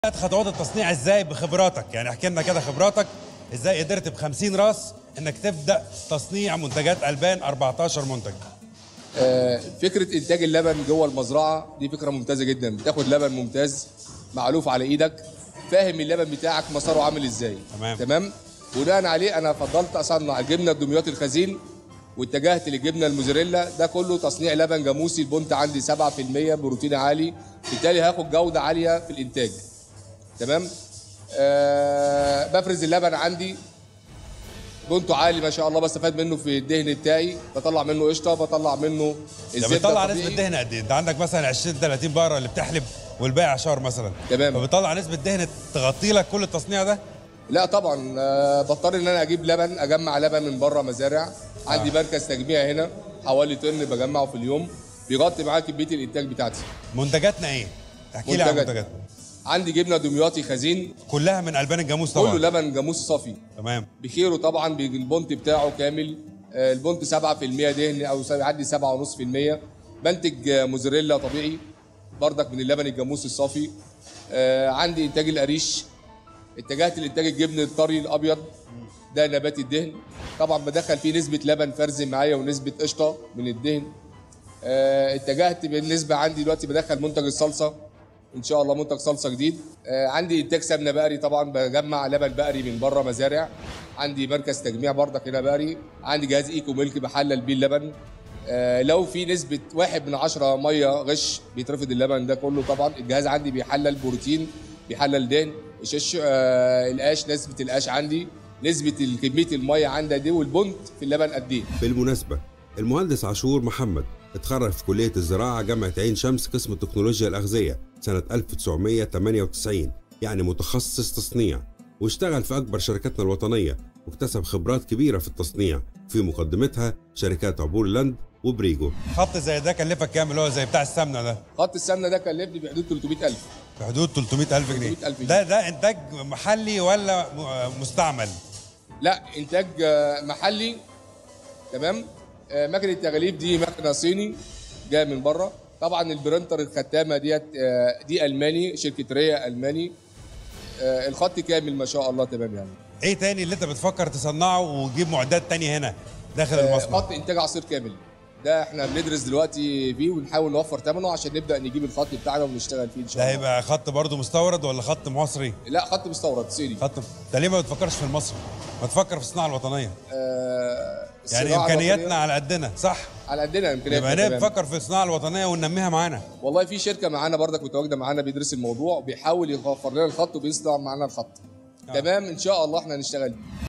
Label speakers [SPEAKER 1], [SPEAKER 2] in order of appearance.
[SPEAKER 1] خطوات التصنيع ازاي بخبراتك يعني احكي لنا كده خبراتك ازاي قدرت ب 50 راس انك تبدا تصنيع منتجات البان 14 منتج
[SPEAKER 2] آه، فكره انتاج اللبن جوه المزرعه دي فكره ممتازه جدا بتاخد لبن ممتاز معلوف على ايدك فاهم اللبن بتاعك مساره عامل ازاي
[SPEAKER 1] تمام.
[SPEAKER 2] تمام بناء عليه انا فضلت اصنع الجبنه الدمياط الخزين واتجهت للجبنه الموزاريلا ده كله تصنيع لبن جاموسي البنت عندي 7% بروتين عالي بالتالي هاخد جوده عاليه في الانتاج تمام آه بفرز اللبن عندي بنته عالي ما شاء الله بستفاد منه في الدهن بتاعي بطلع منه قشطه بطلع منه
[SPEAKER 1] يعني
[SPEAKER 2] الزبده
[SPEAKER 1] بتطلع
[SPEAKER 2] الطبيعي.
[SPEAKER 1] نسبه دهن قد ايه انت عندك مثلا 20 30 بقره اللي بتحلب والباقي عشار مثلا
[SPEAKER 2] تمام.
[SPEAKER 1] فبتطلع نسبه دهن تغطي لك كل التصنيع ده
[SPEAKER 2] لا طبعا آه، بضطر ان انا اجيب لبن اجمع لبن من بره مزارع عندي
[SPEAKER 1] آه.
[SPEAKER 2] مركز تجميع هنا حوالي طن بجمعه في اليوم بيغطي معايا كميه الانتاج بتاعتي
[SPEAKER 1] منتجاتنا ايه احكي لي عن
[SPEAKER 2] منتجات.
[SPEAKER 1] منتجاتنا
[SPEAKER 2] عندي جبنه دمياطي خزين
[SPEAKER 1] كلها من البان الجاموس طبعا
[SPEAKER 2] كله لبن جاموس صافي
[SPEAKER 1] تمام
[SPEAKER 2] بخيره طبعا بالبونت بتاعه كامل آه، البونت 7% دهن او يعدي 7.5% بنتج آه، موزاريلا طبيعي بردك من اللبن الجاموس الصافي آه، عندي انتاج القريش اتجهت لانتاج الجبن الطري الابيض ده نبات الدهن طبعا بدخل فيه نسبه لبن فرز معايا ونسبه قشطه من الدهن آه، اتجهت بالنسبه عندي دلوقتي بدخل منتج الصلصه ان شاء الله منتج صلصه جديد آه، عندي انتاج سمنه بقري طبعا بجمع لبن بقري من بره مزارع عندي مركز تجميع بردك هنا بقري عندي جهاز ايكو ميلك بحلل بيه اللبن آه، لو في نسبة واحد من عشرة مية غش بيترفض اللبن ده كله طبعا الجهاز عندي بيحلل بروتين بيحلل دهن الشش آه القاش نسبة القاش عندي نسبة كمية المية عندي دي والبنت في اللبن قد ايه
[SPEAKER 3] بالمناسبة المهندس عاشور محمد اتخرج في كلية الزراعة جامعة عين شمس قسم تكنولوجيا الأغذية سنة 1998 يعني متخصص تصنيع واشتغل في أكبر شركاتنا الوطنية واكتسب خبرات كبيرة في التصنيع في مقدمتها شركات عبور لاند وبريجو
[SPEAKER 1] خط زي ده كلفك كام اللي هو زي بتاع السمنه ده
[SPEAKER 2] خط السمنة ده كلفني بحدود 300000
[SPEAKER 1] في حدود 300000 جنيه
[SPEAKER 2] 300,000 جنيه.
[SPEAKER 1] ده ده انتاج محلي ولا م- مستعمل
[SPEAKER 2] لا انتاج آه، محلي تمام آه، مكنه التغليف دي مكنه صيني جايه من بره طبعا البرنتر الختامه ديت آه، دي الماني شركه ريا الماني آه، الخط كامل ما شاء الله تمام يعني
[SPEAKER 1] ايه تاني اللي انت بتفكر تصنعه وتجيب معدات تانية هنا داخل
[SPEAKER 2] آه،
[SPEAKER 1] المصنع
[SPEAKER 2] خط انتاج عصير كامل ده احنا بندرس دلوقتي فيه ونحاول نوفر ثمنه عشان نبدا نجيب الخط بتاعنا ونشتغل فيه ان شاء
[SPEAKER 1] ده
[SPEAKER 2] الله
[SPEAKER 1] هيبقى خط برضه مستورد ولا خط مصري
[SPEAKER 2] لا خط مستورد صيني
[SPEAKER 1] خط انت ليه ما بتفكرش في المصري ما تفكر في الصناعه الوطنيه
[SPEAKER 2] آه،
[SPEAKER 1] يعني
[SPEAKER 2] الصناعة
[SPEAKER 1] امكانياتنا
[SPEAKER 2] الوطنية
[SPEAKER 1] على قدنا صح
[SPEAKER 2] على قدنا امكانياتنا
[SPEAKER 1] يبقى ليه
[SPEAKER 2] تمام.
[SPEAKER 1] بنفكر في الصناعه الوطنيه وننميها معانا
[SPEAKER 2] والله في شركه معانا بردك متواجده معانا بيدرس الموضوع وبيحاول يوفر لنا الخط وبيصنع معانا الخط
[SPEAKER 1] آه.
[SPEAKER 2] تمام ان شاء الله احنا هنشتغل بيه